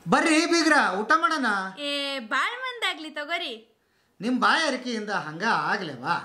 ಬರ್ರಿ ಬೀಗ್ರ ಊಟ ಮಾಡೋಣ ಏ ಬಾಳ್ ಮಂದಾಗ್ಲಿ ತಗೋರಿ ನಿಮ್ಮ ಬಾಯ ಅರಿಕೆಯಿಂದ ಹಂಗ ಆಗ್ಲೇವಾ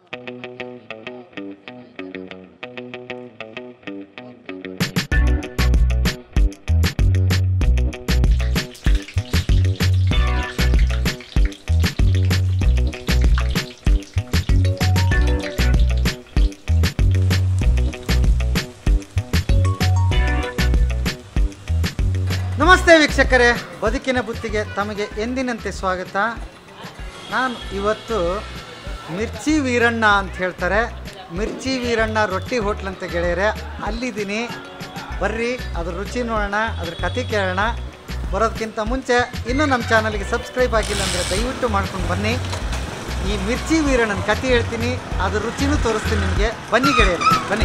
ನಮಸ್ತೆ ವೀಕ್ಷಕರೇ ಬದುಕಿನ ಬುತ್ತಿಗೆ ತಮಗೆ ಎಂದಿನಂತೆ ಸ್ವಾಗತ ನಾನು ಇವತ್ತು ಮಿರ್ಚಿ ವೀರಣ್ಣ ಅಂತ ಹೇಳ್ತಾರೆ ಮಿರ್ಚಿ ವೀರಣ್ಣ ರೊಟ್ಟಿ ಹೋಟ್ಲ್ ಅಂತ ಗೆಳೆಯರೆ ಅಲ್ಲಿದ್ದೀನಿ ಬರ್ರಿ ಅದ್ರ ರುಚಿ ನೋಡೋಣ ಅದ್ರ ಕತೆ ಕೇಳೋಣ ಬರೋದಕ್ಕಿಂತ ಮುಂಚೆ ಇನ್ನೂ ನಮ್ಮ ಚಾನಲ್ಗೆ ಸಬ್ಸ್ಕ್ರೈಬ್ ಆಗಿಲ್ಲ ಅಂದರೆ ದಯವಿಟ್ಟು ಮಾಡ್ಕೊಂಡು ಬನ್ನಿ ಈ ಮಿರ್ಚಿ ವೀರಣ್ಣನ ಕತೆ ಹೇಳ್ತೀನಿ ಅದ್ರ ರುಚಿನೂ ತೋರಿಸ್ತೀನಿ ನಿಮಗೆ ಬನ್ನಿ ಗೆಳೆಯರು ಬನ್ನಿ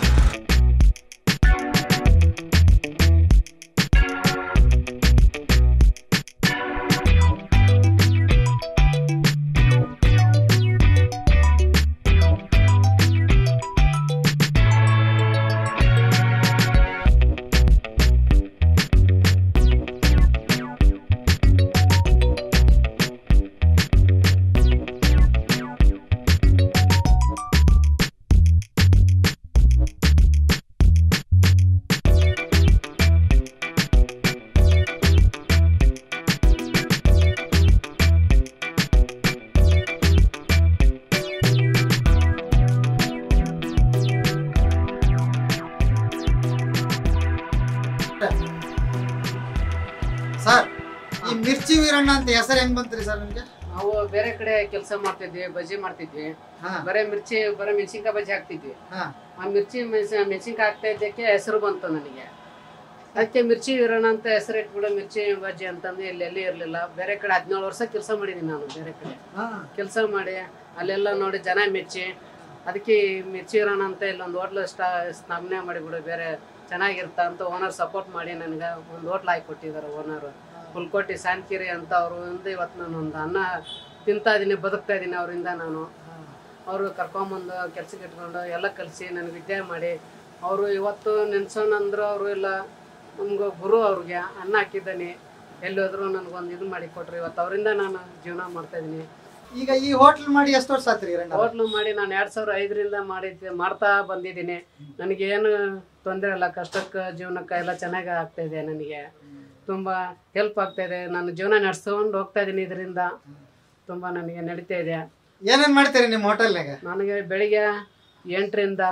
ಸರ್ ಈ ಮಿರ್ಚಿ ವೀರಣ್ಣ ಅಂತ ಹೆಸರು ಹೆಂಗ್ ಬಂತ್ರಿ ಸರ್ ನಿಮಗೆ ನಾವು ಬೇರೆ ಕಡೆ ಕೆಲಸ ಮಾಡ್ತಿದ್ವಿ ಬಜ್ಜಿ ಮಾಡ್ತಿದ್ವಿ ಹಾ ಬರೇ ಮಿರ್ಚಿ ಬರೇ ಮೆಣಸಿನ್ಕಾಯಿ ಬಜ್ಜಿ ಹಾಕ್ತಿದ್ವಿ ಹಾ ಆ ಮಿರ್ಚಿ ಮೆಣಸಿ- ಮೆಣಸಿನ್ಕಾಯಿ ಹಾಕ್ತಾ ಇದ್ದಕ್ಕೆ ಹೆಸರು ಬಂತು ನನಗೆ ಅದಕ್ಕೆ ಮಿರ್ಚಿ ವೀರಣ್ಣ ಅಂತ ಹೆಸರು ಇಟ್ಬಿಡು ಮಿರ್ಚಿ ಬಜ್ಜಿ ಅಂತಂದು ಇಲ್ಲಿ ಎಲ್ಲಿ ಇರಲಿಲ್ಲ ಬೇರೆ ಕಡೆ ಹದಿನೇಳು ವರ್ಷ ಕೆಲಸ ಮಾಡಿದ್ದೀನಿ ನಾನು ಬೇರೆ ಕಡೆ ಹಾ ಕೆಲಸ ಮಾಡಿ ಅಲ್ಲೆಲ್ಲ ನೋಡಿ ಜನ ಮೆಚ್ಚಿ ಅದಕ್ಕೆ ಈ ಮಿರ್ಚಿ ವೀರಣ್ಣ ಅಂತ ಇಲ್ಲೊಂದು ಹೋಟ್ಲ್ ಸ್ಟಾ ಸ್ಥಾಪನೆ ಮಾಡಿಬಿಡು ಬೇರೆ ಚೆನ್ನಾಗಿರ್ತ ಅಂತ ಓನರ್ ಸಪೋರ್ಟ್ ಮಾಡಿ ನನಗೆ ಒಂದು ಹೋಟ್ಲ್ ಹಾಕಿ ಕೊಟ್ಟಿದ್ದಾರೆ ಓನರ್ ಹುಲ್ಕೋಟಿ ಸಾನ್ಕಿರಿ ಅಂತ ಅವರು ಒಂದು ಇವತ್ತು ನಾನು ಒಂದು ಅನ್ನ ತಿಂತಾ ಇದ್ದೀನಿ ಬದುಕ್ತಾ ಇದ್ದೀನಿ ಅವರಿಂದ ನಾನು ಅವರು ಕರ್ಕೊಂಬಂದು ಕೆಲ್ಸಕ್ಕೆ ಇಟ್ಕೊಂಡು ಎಲ್ಲ ಕಲಿಸಿ ನನಗೆ ವಿದ್ಯೆ ಮಾಡಿ ಅವರು ಇವತ್ತು ನೆನ್ಸೋಣಂದ್ರು ಅವರು ಎಲ್ಲ ನಮ್ಗೆ ಗುರು ಅವ್ರಿಗೆ ಅನ್ನ ಹಾಕಿದ್ದಾನೆ ಎಲ್ಲಿ ಹೋದ್ರು ನನಗೊಂದು ಇದು ಮಾಡಿ ಕೊಟ್ರು ಇವತ್ತು ಅವರಿಂದ ನಾನು ಜೀವನ ಮಾಡ್ತಾ ಇದ್ದೀನಿ ಈಗ ಈ ಹೋಟ್ಲ್ ಮಾಡಿ ಎಷ್ಟು ವರ್ಷ ಆತ್ರಿ ವೀರಣ್ಣ ಹೋಟ್ಲು ಮಾಡಿ ನಾನು ಎರಡ್ ಸಾವಿರ ಐದರಿಂದ ಮಾಡಿದ್ದೆ ಮಾಡ್ತಾ ಬಂದಿದ್ದೀನಿ ನನಗೆ ಏನು ತೊಂದರೆ ಇಲ್ಲ ಕಷ್ಟಕ್ಕೆ ಜೀವನಕ್ಕೆ ಎಲ್ಲ ಚೆನ್ನಾಗಿ ಆಗ್ತಾ ಇದೆ ನನಗೆ ತುಂಬಾ ಹೆಲ್ಪ್ ಆಗ್ತಾ ಇದೆ ನಾನು ಜೀವನ ನಡೆಸ್ಕೊಂಡು ಹೋಗ್ತಾ ಇದ್ದೀನಿ ಇದರಿಂದ ತುಂಬಾ ನನಗೆ ನಡೀತಾ ಇದೆ ಏನೇನ್ ಮಾಡ್ತೀರಿ ನಿಮ್ಮ ಹೋಟೆಲ್ನಾಗ ನನಗೆ ಬೆಳಿಗ್ಗೆ ಎಂಟರಿಂದ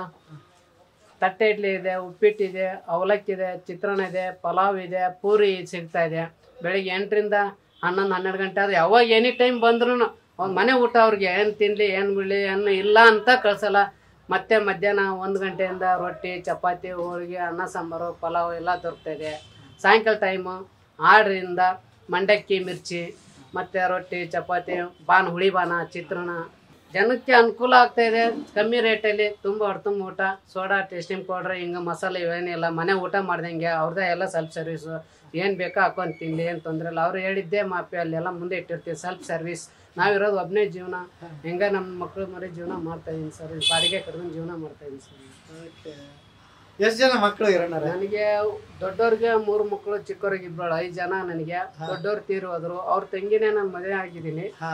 ತಟ್ಟೆ ಇಡ್ಲಿ ಇದೆ ಉಪ್ಪಿಟ್ಟಿದೆ ಅವಲಕ್ಕಿ ಇದೆ ಚಿತ್ರಾನ್ನ ಇದೆ ಪಲಾವ್ ಇದೆ ಪೂರಿ ಸಿಗ್ತಾ ಇದೆ ಬೆಳಿಗ್ಗೆ ಎಂಟರಿಂದ ಹನ್ನೊಂದು ಹನ್ನೆರಡು ಗಂಟೆ ಆದ್ರೆ ಯಾವಾಗ ಎನಿ ಟೈಮ್ ಬಂದ್ರು ಅವ್ನ ಮನೆ ಊಟ ಅವ್ರಿಗೆ ಏನು ತಿನ್ಲಿ ಏನು ಬಿಡಲಿ ಏನು ಇಲ್ಲ ಅಂತ ಕಳ್ಸಲ್ಲ ಮತ್ತೆ ಮಧ್ಯಾಹ್ನ ಒಂದು ಗಂಟೆಯಿಂದ ರೊಟ್ಟಿ ಚಪಾತಿ ಹೋಳಿಗೆ ಅನ್ನ ಸಾಂಬಾರು ಪಲಾವ್ ಎಲ್ಲ ದೊರಕ್ತಾ ಇದೆ ಸಾಯಂಕಾಲ ಟೈಮು ಆರರಿಂದ ಮಂಡಕ್ಕಿ ಮಿರ್ಚಿ ಮತ್ತು ರೊಟ್ಟಿ ಚಪಾತಿ ಬಾನ್ ಹುಳಿ ಬಾನ ಚಿತ್ರಾನ್ನ ಜನಕ್ಕೆ ಅನುಕೂಲ ಆಗ್ತಾ ಇದೆ ಕಮ್ಮಿ ರೇಟಲ್ಲಿ ತುಂಬ ಹೊಡ್ತುಂಬ ಊಟ ಸೋಡಾ ಟೇಸ್ಟಿಂಗ್ ಪೌಡ್ರ್ ಹಿಂಗೆ ಮಸಾಲೆ ಇವೇನಿಲ್ಲ ಮನೆ ಊಟ ಮಾಡ್ದಂಗೆ ಅವ್ರದ್ದೇ ಎಲ್ಲ ಸೆಲ್ಫ್ ಸರ್ವಿಸು ಏನು ಬೇಕೋ ಹಾಕೊಂಡು ತಿನ್ಲಿ ಏನು ತೊಂದರೆ ಇಲ್ಲ ಅವ್ರು ಹೇಳಿದ್ದೇ ಮಾಪಿ ಅಲ್ಲೆಲ್ಲ ಮುಂದೆ ಇಟ್ಟಿರ್ತೀವಿ ಸೆಲ್ಫ್ ಸರ್ವಿಸ್ ನಾವಿರೋದು ಒಬ್ಬನೇ ಜೀವನ ಹೆಂಗ ನಮ್ಮ ಮಕ್ಕಳು ಮರಿ ಜೀವನ ಮಾಡ್ತಾ ಇದೀನಿ ಸರ್ ಬಾಡಿಗೆ ಕಡ್ಕೊಂಡು ಜೀವನ ಮಾಡ್ತಾ ಇದೀನಿ ಸರ್ ಎಷ್ಟ್ ಜನ ಮಕ್ಕಳು ವೀರಣ್ಣರ ನನಗೆ ದೊಡ್ಡವ್ರಿಗೆ ಮೂರು ಮಕ್ಕಳು ಚಿಕ್ಕವ್ರಿಗೆ ಇಬ್ಬರು ಐದು ಜನ ನನಗೆ ದೊಡ್ಡವ್ರು ತೀರು ಹೋದ್ರು ಅವ್ರ ತಂಗಿನೇ ನಾನು ಮದುವೆ ಆಗಿದ್ದೀನಿ ಹಾ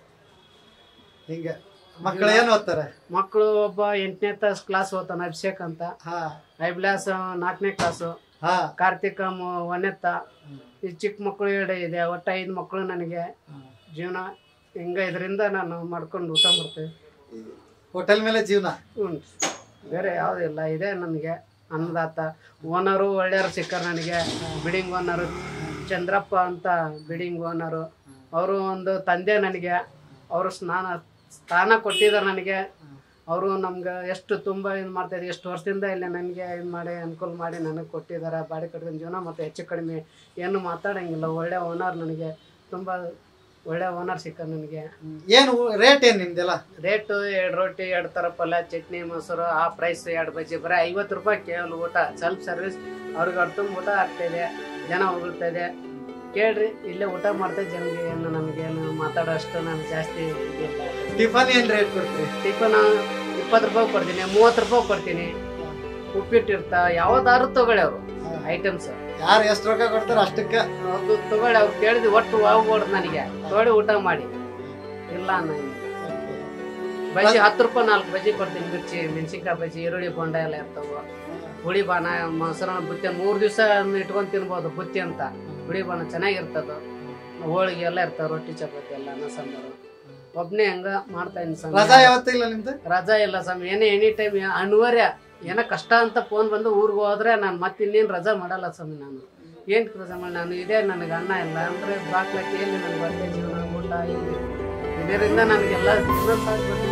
ಹಿಂಗ ಮಕ್ಕಳು ಏನ್ ಓದ್ತಾರೆ ಮಕ್ಕಳು ಒಬ್ಬ ಎಂಟನೇ ಕ್ಲಾಸ್ ಕ್ಲಾಸ್ ಓದ್ತಾನೆ ಅಭಿಷೇಕ್ ಅಂತ ಹಾ ಐಬ್ಲಾಸ್ ನಾಲ್ಕನೇ ಕ್ಲಾಸು ಹಾ ಕಾರ್ತಿಕ ಮು- ಒಂದೆತ್ತ ಈ ಚಿಕ್ಕ ಮಕ್ಕಳು ಎರಡು ಇದೆ ಒಟ್ಟು ಐದು ಮಕ್ಕಳು ನನಗೆ ಜೀವನ ಹಿಂಗ ಇದರಿಂದ ನಾನು ಮಾಡ್ಕೊಂಡು ಊಟ ಮಾಡ್ತೇವೆ ಹೋಟೆಲ್ ಮೇಲೆ ಜೀವನ ಹ್ಞೂ ಬೇರೆ ಯಾವುದಿಲ್ಲ ಇದೆ ನನಗೆ ಅನ್ನದಾತ ಓನರು ಒಳ್ಳೆಯವರು ಸಿಕ್ಕರು ನನಗೆ ಬಿಲ್ಡಿಂಗ್ ಓನರು ಚಂದ್ರಪ್ಪ ಅಂತ ಬಿಲ್ಡಿಂಗ್ ಓನರು ಅವರು ಒಂದು ತಂದೆ ನನಗೆ ಅವರು ಸ್ನಾನ ಸ್ಥಾನ ಕೊಟ್ಟಿದ್ದಾರೆ ನನಗೆ ಅವರು ನಮ್ಗೆ ಎಷ್ಟು ತುಂಬ ಇದು ಮಾಡ್ತಾಯಿದ್ರು ಎಷ್ಟು ವರ್ಷದಿಂದ ಇಲ್ಲಿ ನನಗೆ ಇದು ಮಾಡಿ ಅನುಕೂಲ ಮಾಡಿ ನನಗೆ ಕೊಟ್ಟಿದ್ದಾರೆ ಬಾಡಿ ಕಟ್ಕೊಂಡು ಜೀವನ ಮತ್ತು ಹೆಚ್ಚು ಕಡಿಮೆ ಏನು ಮಾತಾಡೋಂಗಿಲ್ಲ ಒಳ್ಳೆ ಓನರ್ ನನಗೆ ತುಂಬ ಒಳ್ಳೆ ಓನರ್ ಸಿಕ್ಕ ನನಗೆ ಏನು ರೇಟ್ ಏನ್ ನಿಮ್ದೆಲ್ಲ ರೇಟು ಎರಡು ರೊಟ್ಟಿ ಎರಡು ಥರ ಪಲ್ಯ ಚಟ್ನಿ ಮೊಸರು ಆ ಪ್ರೈಸ್ ಎರಡು ಬಜ್ಜಿ ಬರೀ ಐವತ್ತು ರೂಪಾಯಿ ಕೇವಲ ಊಟ ಸೆಲ್ಫ್ ಸರ್ವಿಸ್ ಅವ್ರಿಗೆ ಅರ್ಥ ಊಟ ಆಗ್ತಾ ಇದೆ ಜನ ಹೋಗ್ತಾ ಇದೆ ಕೇಳ್ರಿ ಇಲ್ಲೇ ಊಟ ಮಾಡ್ತಾ ಜನಗೆ ಏನು ನನಗೇನು ಮಾತಾಡೋ ಅಷ್ಟು ನಾನು ಜಾಸ್ತಿ ಇದಿಲ್ಲ ಟಿಫನ್ ಏನ್ ರೇಟ್ ಕೊಡ್ತೀರಿ ಟಿಫನ್ ಇಪ್ಪತ್ತು ರೂಪಾಯಿ ಕೊಡ್ತೀನಿ ಮೂವತ್ತು ರೂಪಾಯಿ ಕೊಡ್ತೀನಿ ಉಪ್ಪಿಟ್ಟು ಇರ್ತಾ ಯಾವ್ದಾದ್ರು ತಗೊಳ್ಳಿ ಅವರು ಐಟಮ್ಸ್ ಯಾರು ಎಷ್ಟು ರೊಕ್ಕ ಕೊಡ್ತಾರ ಅಷ್ಟಕ್ಕೆ ಅದು ತಗೊಳ್ಳಿ ಅವ್ರು ಕೇಳಿದ್ವಿ ಒಟ್ಟು ಹೋಗ್ಬಾರ್ದು ನನಗೆ ತಗೊಳ್ಳಿ ಊಟ ಮಾಡಿ ಇಲ್ಲ ಅನ್ನಂಗಿಲ್ಲ ಬಜ್ಜಿ ಹತ್ತು ರೂಪಾಯಿ ನಾಲ್ಕು ಬಜ್ಜಿ ಕೊಡ್ತೀನಿ ಮಿರ್ಚಿ ಮೆಣಸಿನ್ಕಾಯಿ ಬಜ್ಜಿ ಈರುಳ್ಳಿ ಬೋಂಡ ಎಲ್ಲ ಇರ್ತಾವ ಹುಳಿ ಬಾಣ ಮೊಸರನ್ನ ಬುತ್ತಿ ಮೂರು ದಿವಸ ಇಟ್ಕೊಂಡ್ ತಿನ್ಬೋದು ಬುತ್ತಿ ಅಂತ ಹುಳಿ ಬಾಣ ಚೆನ್ನಾಗಿರ್ತದ ಹೋಳಿಗೆ ಎಲ್ಲ ಇರ್ತಾವ ರೊಟ್ಟಿ ಚಪಾತಿ ಎಲ್ಲ ಅನ್ನ ಸಾಂಬಾರು ಒಬ್ನೇ ಹಂಗ ಮಾಡ್ತಾ ಇದ್ದೀನಿ ಸ್ವಾಮಿ ರಜಾ ಯಾವತ್ತೂ ಇಲ್ಲ ನಿಮ್ದು ರಜಾ ಇಲ್ಲ ಸ್ವಾಮಿ ಏನೇ ಎನಿ ಟೈಮ್ ಅನಿವಾರ್ಯ ಏನೋ ಕಷ್ಟ ಅಂತ ಫೋನ್ ಬಂದು ಊರಿಗೆ ಹೋದ್ರೆ ನಾನು ಮತ್ತೆ ಇನ್ನೇನು ರಜಾ ಮಾಡಲ್ಲ ಸ್ವಾಮಿ ನಾನು ಏನು ರಜಾ ಮಾಡಿ ನಾನು ಇದೇ ನನಗೆ ಅನ್ನ ಇಲ್ಲ ಅಂದರೆ ಬಾಕ್ಲಕ್ಕೆ ಎಲ್ಲಿ ನನಗೆ ಬಟ್ಟೆ ಜೀವನ ಊಟ ಇಲ್ಲಿ ಇದರಿಂದ ನನಗೆಲ್ಲ ಜೀವನ ಸಾಕ್ಬೇಕು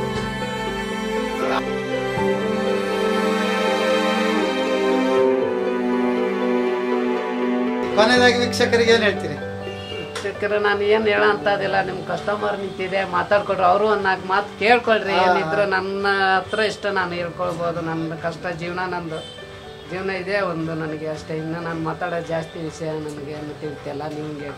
ಕೊನೆಯದಾಗಿ ವೀಕ್ಷಕರಿಗೆ ಏನ್ ಹೇಳ್ತೀರಿ ಶಿಕ್ಷಕರ ನಾನು ಏನು ಹೇಳ ಅಂತದಿಲ್ಲ ನಿಮ್ಮ ಕಸ್ಟಮರ್ ನಿಂತಿದೆ ಮಾತಾಡ್ಕೊಡ್ರಿ ಅವರು ಒಂದು ನಾಲ್ಕು ಮಾತು ಕೇಳ್ಕೊಳ್ರಿ ಏನಿದ್ರು ನನ್ನ ಹತ್ರ ಇಷ್ಟ ನಾನು ಹೇಳ್ಕೊಳ್ಬೋದು ನನ್ನ ಕಷ್ಟ ಜೀವನ ನಂದು ಜೀವನ ಇದೆ ಒಂದು ನನಗೆ ಅಷ್ಟೇ ಇನ್ನು ನಾನು ಮಾತಾಡೋ ಜಾಸ್ತಿ ವಿಷಯ ನನಗೆ ಏನು ತಿಳಿತಿಲ್ಲ ನಿಮಗೆ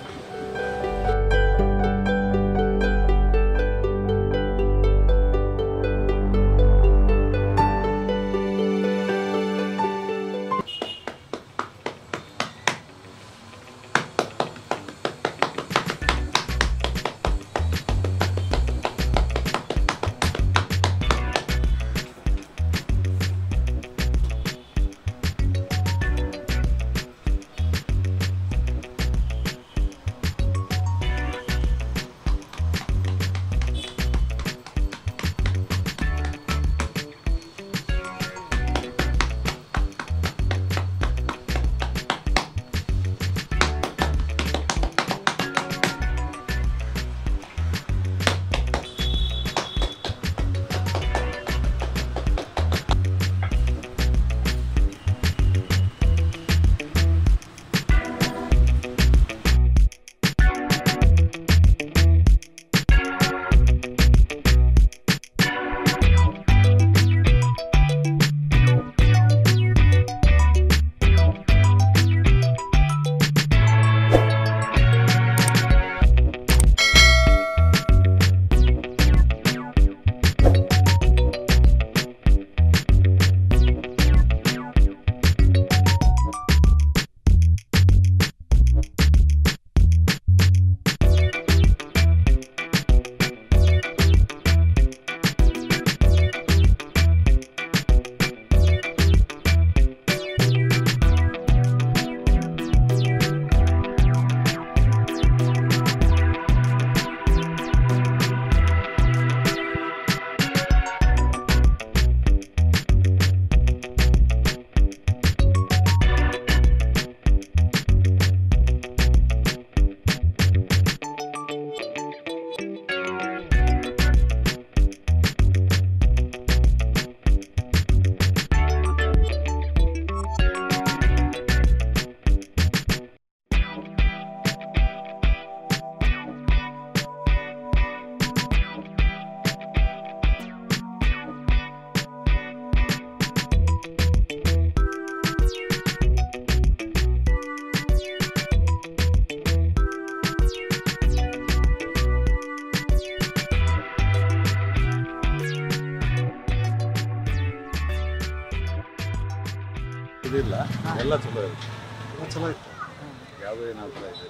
ಇದಿಲ್ಲ ಎಲ್ಲ ಚಲೋ ಇರುತ್ತೆ ಚಲೋ ಇತ್ತು ಯಾವುದೇ ಏನಾಗ್ತಾ ಇದೆ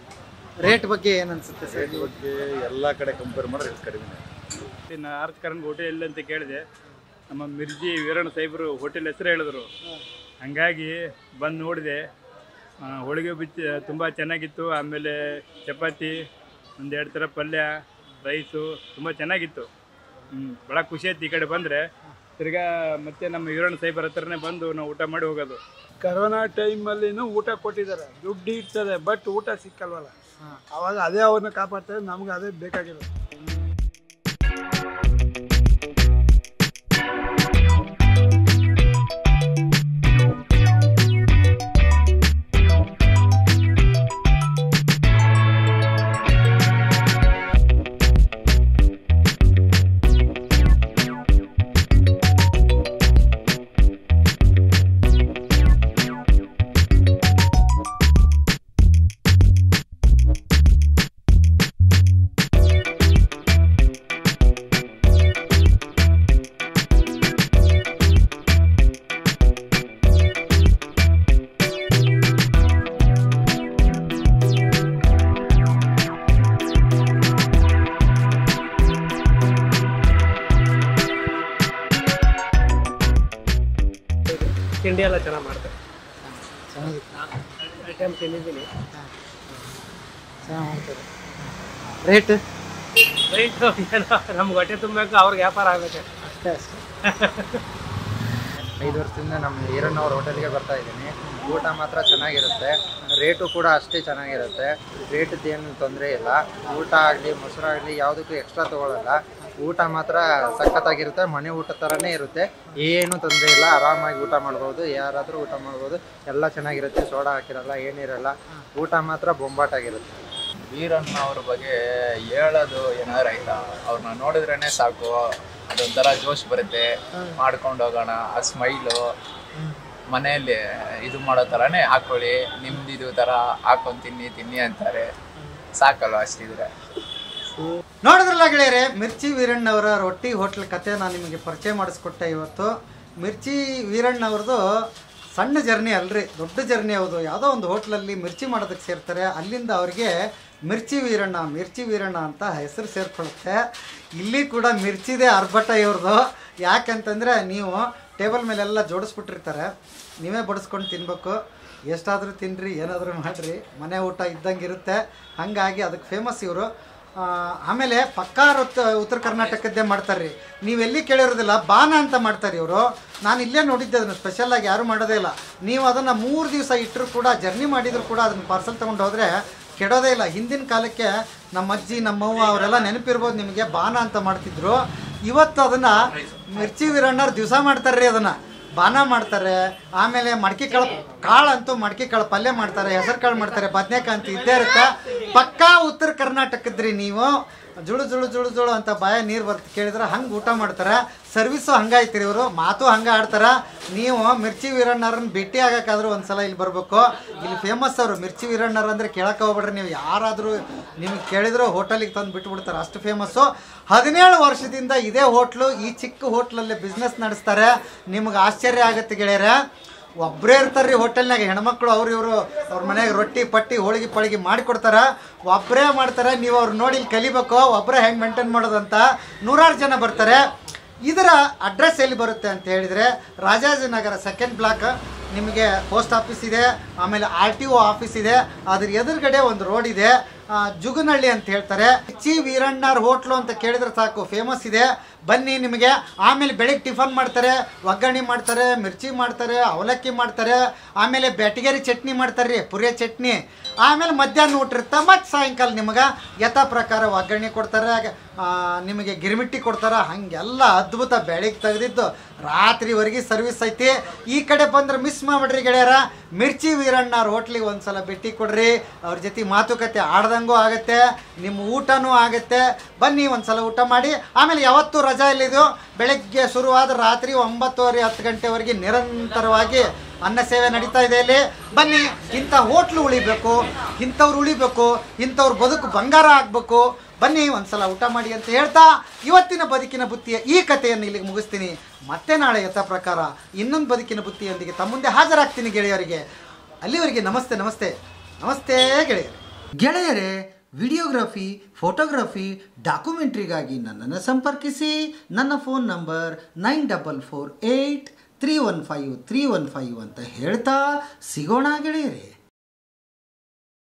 ರೇಟ್ ಬಗ್ಗೆ ಏನ್ ಅನ್ಸುತ್ತೆ ಸರ್ ರೇಟ್ ಬಗ್ಗೆ ಎಲ್ಲ ಕಡೆ ಕಂಪೇರ್ ಮಾಡಿದ್ರೆ ರೇಟ್ ಕಡಿಮೆ ಇನ್ನು ಆರ್ತ್ಕರನ್ ಹೋಟೆಲ್ ಎಲ್ಲಿ ಅಂತ ಕೇಳಿದೆ ನಮ್ಮ ಮಿರ್ಜಿ ವೀರಣ್ಣ ಸಾಹೇಬರು ಹೋಟೆಲ್ ಹೆಸರು ಹೇಳಿದ್ರು ಹಂಗಾಗಿ ಬಂದು ನೋಡಿದೆ ಆ, ಹೋಳಿಗೆ ಬಿಚ್ಚಿ ತುಂಬ ಚೆನ್ನಾಗಿತ್ತು ಆಮೇಲೆ ಚಪಾತಿ ಒಂದೆರಡು ಥರ ಪಲ್ಯ ರೈಸು ತುಂಬ ಚೆನ್ನಾಗಿತ್ತು ಹ್ಞೂ ಭಾಳ ಖುಷಿ ಆಯ್ತು ಈ ಕಡೆ ಬಂದರೆ ತಿರ್ಗಾ ಮತ್ತೆ ನಮ್ಮ ವೀರಣ್ಣ ಸಾಹೇಬರ ಹತ್ರನೇ ಬಂದು ನಾವು ಊಟ ಮಾಡಿ ಹೋಗೋದು ಕರೋನಾ ಟೈಮಲ್ಲಿನೂ ಊಟ ಕೊಟ್ಟಿದ್ದಾರೆ ದುಡ್ಡು ಇರ್ತದೆ ಬಟ್ ಊಟ ಸಿಕ್ಕಲ್ವಲ್ಲ ಅವಾಗ ಅದೇ ಅವ್ರನ್ನ ಕಾಪಾಡ್ತಾರೆ ನಮ್ಗೆ ಅದೇ ಬೇಕಾಗಿರೋದು ತಿಂಡಿ ಎಲ್ಲ ಚೆನ್ನಾಗಿ ಮಾಡ್ತಾರೆ ಚೆನ್ನಾಗಿತ್ತು ಐಟಮ್ ತಿಂದಿದ್ದೀನಿ ಚೆನ್ನಾಗಿ ಮಾಡ್ತಾರೆ ರೇಟ್ ರೈಟ್ ಏನೋ ನಮ್ಗೆ ಹೊಟ್ಟೆ ತುಂಬಬೇಕು ಅವ್ರಿಗೆ ವ್ಯಾಪಾರ ಆಗಬೇಕು ಅಷ್ಟೇ ಅಷ್ಟೇ ಐದು ವರ್ಷದಿಂದ ನಮ್ಮ ಈರಣ್ಣವ್ರ ಹೋಟೆಲ್ಗೆ ಬರ್ತಾ ಇದ್ದೀನಿ ಊಟ ಮಾತ್ರ ಚೆನ್ನಾಗಿರುತ್ತೆ ರೇಟು ಕೂಡ ಅಷ್ಟೇ ಚೆನ್ನಾಗಿರುತ್ತೆ ರೇಟದ್ದು ಏನು ತೊಂದರೆ ಇಲ್ಲ ಊಟ ಆಗಲಿ ಮೊಸರಾಗಲಿ ಯಾವುದಕ್ಕೂ ಎಕ್ಸ್ಟ್ರಾ ತೊಗೊಳಲ್ಲ ಊಟ ಮಾತ್ರ ಸಖತ್ತಾಗಿರುತ್ತೆ ಮನೆ ಊಟ ಥರನೇ ಇರುತ್ತೆ ಏನು ತೊಂದರೆ ಇಲ್ಲ ಆರಾಮಾಗಿ ಊಟ ಮಾಡ್ಬೋದು ಯಾರಾದರೂ ಊಟ ಮಾಡ್ಬೋದು ಎಲ್ಲ ಚೆನ್ನಾಗಿರುತ್ತೆ ಸೋಡಾ ಹಾಕಿರಲ್ಲ ಏನಿರಲ್ಲ ಊಟ ಮಾತ್ರ ಬೊಂಬಾಟಾಗಿರುತ್ತೆ ವೀರಣ್ಣ ಅವ್ರ ಬಗ್ಗೆ ಹೇಳೋದು ಏನಾದ್ರು ಆಯ್ತಾ ಅವ್ರನ್ನ ನೋಡಿದ್ರೇನೆ ಸಾಕು ಅದೊಂಥರ ಜೋಶ್ ಬರುತ್ತೆ ಮಾಡ್ಕೊಂಡು ಹೋಗೋಣ ಆ ಸ್ಮೈಲು ಮನೆಯಲ್ಲಿ ಇದು ಮಾಡೋ ಥರನೇ ಹಾಕೊಳ್ಳಿ ನಿಮ್ದಿದು ಥರ ಹಾಕೊಂಡು ತಿನ್ನಿ ತಿನ್ನಿ ಅಂತಾರೆ ಸಾಕಲ್ವ ಅಷ್ಟಿದ್ರೆ ನೋಡಿದ್ರಲ್ಲ ಗೆಳೆಯರೆ ಮಿರ್ಚಿ ವೀರಣ್ಣವರ ರೊಟ್ಟಿ ಹೋಟ್ಲ್ ಕತೆ ನಾನು ನಿಮಗೆ ಪರಿಚಯ ಮಾಡಿಸ್ಕೊಟ್ಟೆ ಇವತ್ತು ಮಿರ್ಚಿ ವೀರಣ್ಣವ್ರದ್ದು ಸಣ್ಣ ಜರ್ನಿ ಅಲ್ರಿ ದೊಡ್ಡ ಜರ್ನಿ ಹೌದು ಯಾವುದೋ ಒಂದು ಹೋಟ್ಲಲ್ಲಿ ಮಿರ್ಚಿ ಮಾಡೋದಕ್ಕೆ ಸೇರ್ತಾರೆ ಅಲ್ಲಿಂದ ಅವರಿಗೆ ಮಿರ್ಚಿ ವೀರಣ್ಣ ಮಿರ್ಚಿ ವೀರಣ್ಣ ಅಂತ ಹೆಸರು ಸೇರ್ಕೊಳ್ಳುತ್ತೆ ಇಲ್ಲಿ ಕೂಡ ಮಿರ್ಚಿದೆ ಅರ್ಭಟ ಇವ್ರದ್ದು ಯಾಕಂತಂದರೆ ನೀವು ಟೇಬಲ್ ಮೇಲೆಲ್ಲ ಜೋಡಿಸ್ಬಿಟ್ಟಿರ್ತಾರೆ ನೀವೇ ಬಡಿಸ್ಕೊಂಡು ತಿನ್ಬೇಕು ಎಷ್ಟಾದರೂ ತಿನ್ನಿರಿ ಏನಾದರೂ ಮಾಡಿರಿ ಮನೆ ಊಟ ಇದ್ದಂಗೆ ಇರುತ್ತೆ ಹಾಗಾಗಿ ಅದಕ್ಕೆ ಫೇಮಸ್ ಇವರು ಆಮೇಲೆ ಪಕ್ಕಾ ಉತ್ತ ಉತ್ತರ ಕರ್ನಾಟಕದ್ದೇ ಮಾಡ್ತಾರೆ ರೀ ನೀವೆಲ್ಲಿ ಕೇಳಿರೋದಿಲ್ಲ ಬಾನ ಅಂತ ಮಾಡ್ತಾರೆ ಇವರು ನಾನು ಇಲ್ಲೇ ನೋಡಿದ್ದೆ ಅದನ್ನು ಸ್ಪೆಷಲಾಗಿ ಯಾರೂ ಮಾಡೋದೇ ಇಲ್ಲ ನೀವು ಅದನ್ನು ಮೂರು ದಿವಸ ಇಟ್ಟರು ಕೂಡ ಜರ್ನಿ ಮಾಡಿದ್ರು ಕೂಡ ಅದನ್ನು ಪಾರ್ಸಲ್ ತೊಗೊಂಡು ಹೋದರೆ ಕೆಡೋದೇ ಇಲ್ಲ ಹಿಂದಿನ ಕಾಲಕ್ಕೆ ನಮ್ಮ ಅಜ್ಜಿ ನಮ್ಮವ್ವ ಅವರೆಲ್ಲ ನೆನಪಿರ್ಬೋದು ನಿಮಗೆ ಬಾನ ಅಂತ ಮಾಡ್ತಿದ್ರು ಇವತ್ತು ಅದನ್ನು ಮಿರ್ಚಿ ವೀರಣ್ಣವ್ರು ದಿವಸ ಮಾಡ್ತಾರೆ ರೀ ಅದನ್ನು ಬಾನ ಮಾಡ್ತಾರೆ ಆಮೇಲೆ ಮಡಕೆ ಕಾಳು ಕಾಳು ಅಂತೂ ಮಡಕೆ ಕಾಳು ಪಲ್ಯ ಮಾಡ್ತಾರೆ ಹೆಸರು ಕಾಳು ಮಾಡ್ತಾರೆ ಬದನೆಕಾಯಿ ಅಂತ ಇದ್ದೇ ಇರುತ್ತೆ ಪಕ್ಕಾ ಉತ್ತರ ಕರ್ನಾಟಕದ್ರಿ ನೀವು ಜುಳು ಜುಳು ಜುಳು ಜುಳು ಅಂತ ಬಾಯ ನೀರು ಬರ್ತ ಕೇಳಿದ್ರೆ ಹಂಗೆ ಊಟ ಮಾಡ್ತಾರೆ ಸರ್ವಿಸು ಹಂಗಾಯ್ತಿರಿ ಇವರು ಮಾತು ಹಂಗೆ ಆಡ್ತಾರೆ ನೀವು ಮಿರ್ಚಿ ವೀರಣ್ಣರನ್ನ ಭೇಟಿ ಆಗಕ್ಕಾದ್ರೂ ಒಂದ್ಸಲ ಇಲ್ಲಿ ಬರಬೇಕು ಇಲ್ಲಿ ಫೇಮಸ್ ಅವರು ಮಿರ್ಚಿ ವೀರಣ್ಣರ್ ಅಂದರೆ ಕೇಳಕ್ಕೆ ಹೋಗ್ಬೇಡ್ರಿ ನೀವು ಯಾರಾದರೂ ನಿಮ್ಗೆ ಕೇಳಿದ್ರು ಹೋಟೆಲಿಗೆ ತಂದು ಬಿಟ್ಬಿಡ್ತಾರೆ ಅಷ್ಟು ಫೇಮಸ್ಸು ಹದಿನೇಳು ವರ್ಷದಿಂದ ಇದೇ ಹೋಟ್ಲು ಈ ಚಿಕ್ಕ ಹೋಟ್ಲಲ್ಲಿ ಬಿಸ್ನೆಸ್ ನಡೆಸ್ತಾರೆ ನಿಮ್ಗೆ ಆಶ್ಚರ್ಯ ಆಗುತ್ತೆ ಗೆಳೆಯರೆ ಒಬ್ಬರೇ ಇರ್ತಾರೆ ರೀ ಹೋಟೆಲ್ನಾಗ ಹೆಣ್ಮಕ್ಳು ಅವ್ರು ಇವರು ಅವ್ರ ಮನೆಯಾಗ ರೊಟ್ಟಿ ಪಟ್ಟಿ ಹೋಳಿಗೆ ಪಳಿಗೆ ಮಾಡಿಕೊಡ್ತಾರೆ ಒಬ್ಬರೇ ಮಾಡ್ತಾರೆ ನೀವು ಅವ್ರು ನೋಡಿ ಇಲ್ಲಿ ಕಲಿಬೇಕು ಒಬ್ಬರೇ ಹೆಂಗೆ ಮೇಂಟೈನ್ ಮಾಡೋದಂತ ನೂರಾರು ಜನ ಬರ್ತಾರೆ ಇದರ ಅಡ್ರೆಸ್ ಎಲ್ಲಿ ಬರುತ್ತೆ ಅಂತ ಹೇಳಿದರೆ ರಾಜಾಜಿನಗರ ಸೆಕೆಂಡ್ ಬ್ಲಾಕ್ ನಿಮಗೆ ಪೋಸ್ಟ್ ಆಫೀಸ್ ಇದೆ ಆಮೇಲೆ ಆರ್ ಟಿ ಒ ಆಫೀಸ್ ಇದೆ ಅದ್ರ ಎದುರುಗಡೆ ಒಂದು ರೋಡ್ ಇದೆ ಆ, ಜುಗನಹಳ್ಳಿ ಅಂತ ಹೇಳ್ತಾರೆ ಚಿ ವೀರಣ್ಣರ್ ಹೋಟ್ಲು ಅಂತ ಕೇಳಿದ್ರೆ ಸಾಕು ಫೇಮಸ್ ಇದೆ ಬನ್ನಿ ನಿಮಗೆ ಆಮೇಲೆ ಬೆಳಿಗ್ಗೆ ಟಿಫನ್ ಮಾಡ್ತಾರೆ ಒಗ್ಗರಣೆ ಮಾಡ್ತಾರೆ ಮಿರ್ಚಿ ಮಾಡ್ತಾರೆ ಅವಲಕ್ಕಿ ಮಾಡ್ತಾರೆ ಆಮೇಲೆ ಬ್ಯಾಟಿಗೇರಿ ಚಟ್ನಿ ಮಾಡ್ತಾರೆ ರೀ ಪುರಿಯ ಚಟ್ನಿ ಆಮೇಲೆ ಮಧ್ಯಾಹ್ನ ಊಟ ಇರುತ್ತೆ ಮತ್ತು ಸಾಯಂಕಾಲ ನಿಮಗೆ ಯಥಾ ಪ್ರಕಾರ ಒಗ್ಗರಣೆ ಕೊಡ್ತಾರೆ ಆ, ನಿಮಗೆ ಗಿರ್ಮಿಟ್ಟಿ ಕೊಡ್ತಾರೆ ಹಾಗೆಲ್ಲ ಅದ್ಭುತ ಬೆಳಿಗ್ಗೆ ತೆಗೆದಿದ್ದು ರಾತ್ರಿವರೆಗೆ ಸರ್ವಿಸ್ ಐತಿ ಈ ಕಡೆ ಬಂದ್ರೆ ಮಿಸ್ ಮಾಡ್ಬಿಡ್ರಿ ಗೆಳೆಯರ ಮಿರ್ಚಿ ವೀರಣ್ಣವ್ರ ಹೋಟ್ಲಿಗೆ ಒಂದ್ಸಲ ಭೇಟಿ ಕೊಡ್ರಿ ಅವ್ರ ಜೊತೆ ಮಾತುಕತೆ ಆಡ್ದಂಗೂ ಆಗತ್ತೆ ನಿಮ್ಮ ಊಟನೂ ಆಗತ್ತೆ ಬನ್ನಿ ಒಂದ್ಸಲ ಊಟ ಮಾಡಿ ಆಮೇಲೆ ಯಾವತ್ತೂ ರಜಾ ಇಲ್ಲಿದು ಬೆಳಗ್ಗೆ ಶುರುವಾದ ರಾತ್ರಿ ಒಂಬತ್ತುವರೆ ಹತ್ತು ಗಂಟೆವರೆಗೆ ನಿರಂತರವಾಗಿ ಅನ್ನ ಸೇವೆ ನಡೀತಾ ಇದೆ ಇಲ್ಲಿ ಬನ್ನಿ ಇಂಥ ಹೋಟ್ಲು ಉಳಿಬೇಕು ಇಂಥವ್ರು ಉಳಿಬೇಕು ಇಂಥವ್ರ ಬದುಕು ಬಂಗಾರ ಆಗಬೇಕು ಬನ್ನಿ ಒಂದ್ಸಲ ಊಟ ಮಾಡಿ ಅಂತ ಹೇಳ್ತಾ ಇವತ್ತಿನ ಬದುಕಿನ ಬುತ್ತಿಯ ಈ ಕಥೆಯನ್ನು ಇಲ್ಲಿಗೆ ಮುಗಿಸ್ತೀನಿ ಮತ್ತೆ ನಾಳೆ ಯಥಾ ಪ್ರಕಾರ ಇನ್ನೊಂದು ಬದುಕಿನ ಬುತ್ತಿಯೊಂದಿಗೆ ತಮ್ಮ ಮುಂದೆ ಹಾಜರಾಗ್ತೀನಿ ಗೆಳೆಯರಿಗೆ ಅಲ್ಲಿವರೆಗೆ ನಮಸ್ತೆ ನಮಸ್ತೆ ನಮಸ್ತೆ ಗೆಳೆಯರೆ ಗೆಳೆಯರೆ ವಿಡಿಯೋಗ್ರಫಿ ಫೋಟೋಗ್ರಫಿ ಡಾಕ್ಯುಮೆಂಟ್ರಿಗಾಗಿ ನನ್ನನ್ನು ಸಂಪರ್ಕಿಸಿ ನನ್ನ phone number nine double four eight three one five three one five ಅಂತ ಹೇಳ್ತಾ ಸಿಗೋಣ ಗೆಳೆಯರೆ